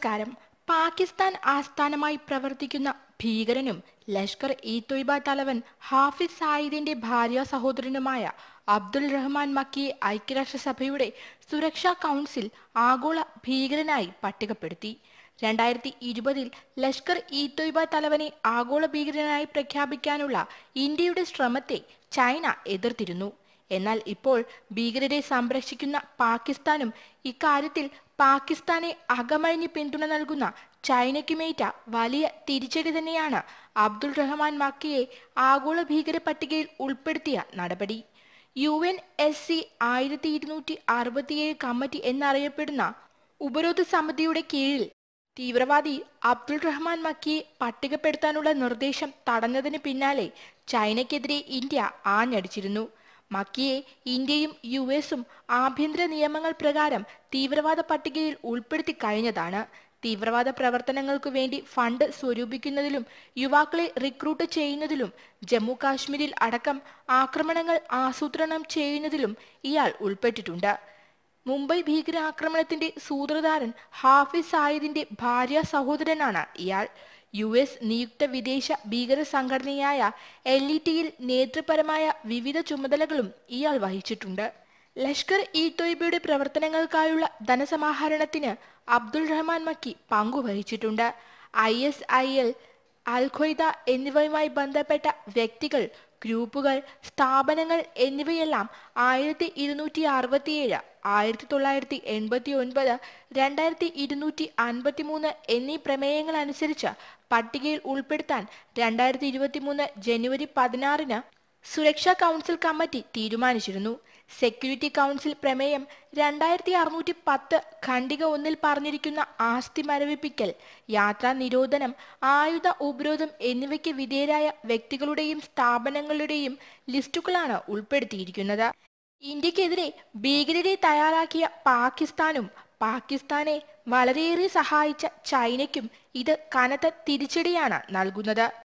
നമസ്കാരം പാകിസ്ഥാൻ ആസ്ഥാനമായി പ്രവർത്തിക്കുന്ന ഭീകരനും ലഷ്കർ ഇ തൊയ്ബ തലവൻ ഹാഫിസ് സായിദിന്റെ ഭാര്യ സഹോദരനുമായ അബ്ദുൾ റഹ്മാൻ മക്കിയെ ഐക്യരാഷ്ട്രസഭയുടെ സുരക്ഷാ കൗൺസിൽ ആഗോള ഭീകരനായി പട്ടികപ്പെടുത്തി രണ്ടായിരത്തി ഇരുപതിൽ ലഷ്കർ ഇ തൊയ്ബ തലവനെ ആഗോള ഭീകരനായി പ്രഖ്യാപിക്കാനുള്ള ഇന്ത്യയുടെ ശ്രമത്തെ ചൈന എതിർത്തിരുന്നു എന്നാൽ ഇപ്പോൾ ഭീകരരെ സംരക്ഷിക്കുന്ന പാകിസ്ഥാനും ഇക്കാര്യത്തിൽ പാകിസ്ഥാനെ അകമഴിഞ്ഞ് പിന്തുണ നൽകുന്ന ചൈനയ്ക്കുമേറ്റ വലിയ തിരിച്ചടി തന്നെയാണ് അബ്ദുൾ റഹ്മാൻ മക്കിയെ ആഗോള ഭീകര പട്ടികയിൽ ഉൾപ്പെടുത്തിയ നടപടി യു എൻ എസ് സി ആയിരത്തി ഇരുന്നൂറ്റി അറുപത്തിയേഴ് കമ്മിറ്റി എന്നറിയപ്പെടുന്ന ഉപരോധ സമിതിയുടെ കീഴിൽ തീവ്രവാദി അബ്ദുൾ റഹ്മാൻ മക്കിയെ പട്ടികപ്പെടുത്താനുള്ള നിർദ്ദേശം തടഞ്ഞതിന് പിന്നാലെ ചൈനയ്ക്കെതിരെ ഇന്ത്യ ആഞ്ഞടിച്ചിരുന്നു മക്കിയെ ഇന്ത്യയും യു എസും ആഭ്യന്തര നിയമങ്ങൾ പ്രകാരം തീവ്രവാദ പട്ടികയിൽ ഉൾപ്പെടുത്തി കഴിഞ്ഞതാണ് തീവ്രവാദ പ്രവർത്തനങ്ങൾക്കു വേണ്ടി ഫണ്ട് സ്വരൂപിക്കുന്നതിലും യുവാക്കളെ റിക്രൂട്ട് ചെയ്യുന്നതിലും ജമ്മു കാശ്മീരിൽ അടക്കം ആക്രമണങ്ങൾ ആസൂത്രണം ചെയ്യുന്നതിലും ഇയാൾ ഉൾപ്പെട്ടിട്ടുണ്ട് മുംബൈ ഭീകരാക്രമണത്തിന്റെ സൂത്രധാരൻ ഹാഫിസ് സായിദിന്റെ ഭാര്യ സഹോദരനാണ് ഇയാൾ യു എസ് നിയുക്ത വിദേശ ഭീകര സംഘടനയായ എൽ ഇ ടിയിൽ നേതൃപരമായ വിവിധ ചുമതലകളും ഇയാൾ വഹിച്ചിട്ടുണ്ട് ലഷ്കർ ഇ തൊയ്ബയുടെ പ്രവർത്തനങ്ങൾക്കായുള്ള ധനസമാഹരണത്തിന് അബ്ദുൾ റഹ്മാൻ മക്കി പങ്കുവഹിച്ചിട്ടുണ്ട് I S I L al Qaeda എന്നിവയുമായി ബന്ധപ്പെട്ട വ്യക്തികൾ ഗ്രൂപ്പുകൾ സ്ഥാപനങ്ങൾ എന്നിവയെല്ലാം ആയിരത്തി ഇരുന്നൂറ്റി അറുപത്തിയേഴ് ആയിരത്തി തൊള്ളായിരത്തി എൺപത്തി ഒൻപത് രണ്ടായിരത്തി ഇരുന്നൂറ്റി അൻപത്തി മൂന്ന് എന്നീ പ്രമേയങ്ങൾ അനുസരിച്ച് പട്ടികയിൽ ഉൾപ്പെടുത്താൻ രണ്ടായിരത്തി ഇരുപത്തി മൂന്ന് ജനുവരി പതിനാറിന് സുരക്ഷാ കൗൺസിൽ കമ്മിറ്റി തീരുമാനിച്ചിരുന്നു സെക്യൂരിറ്റി കൗൺസിൽ പ്രമേയം രണ്ടായിരത്തി അറുന്നൂറ്റി പത്ത് ഖണ്ഡിക ഒന്നിൽ പറഞ്ഞിരിക്കുന്ന ആസ്തി മരവിപ്പിക്കൽ യാത്രാ നിരോധനം ആയുധ ഉപരോധം എന്നിവയ്ക്ക് വിധേയരായ വ്യക്തികളുടെയും സ്ഥാപനങ്ങളുടെയും ലിസ്റ്റുകളാണ് ഉൾപ്പെടുത്തിയിരിക്കുന്നത് ഇന്ത്യക്കെതിരെ ഭീകരരെ തയ്യാറാക്കിയ പാകിസ്ഥാനും പാകിസ്ഥാനെ വളരെയേറെ സഹായിച്ച ചൈനയ്ക്കും ഇത് കനത്ത തിരിച്ചടിയാണ് നൽകുന്നത്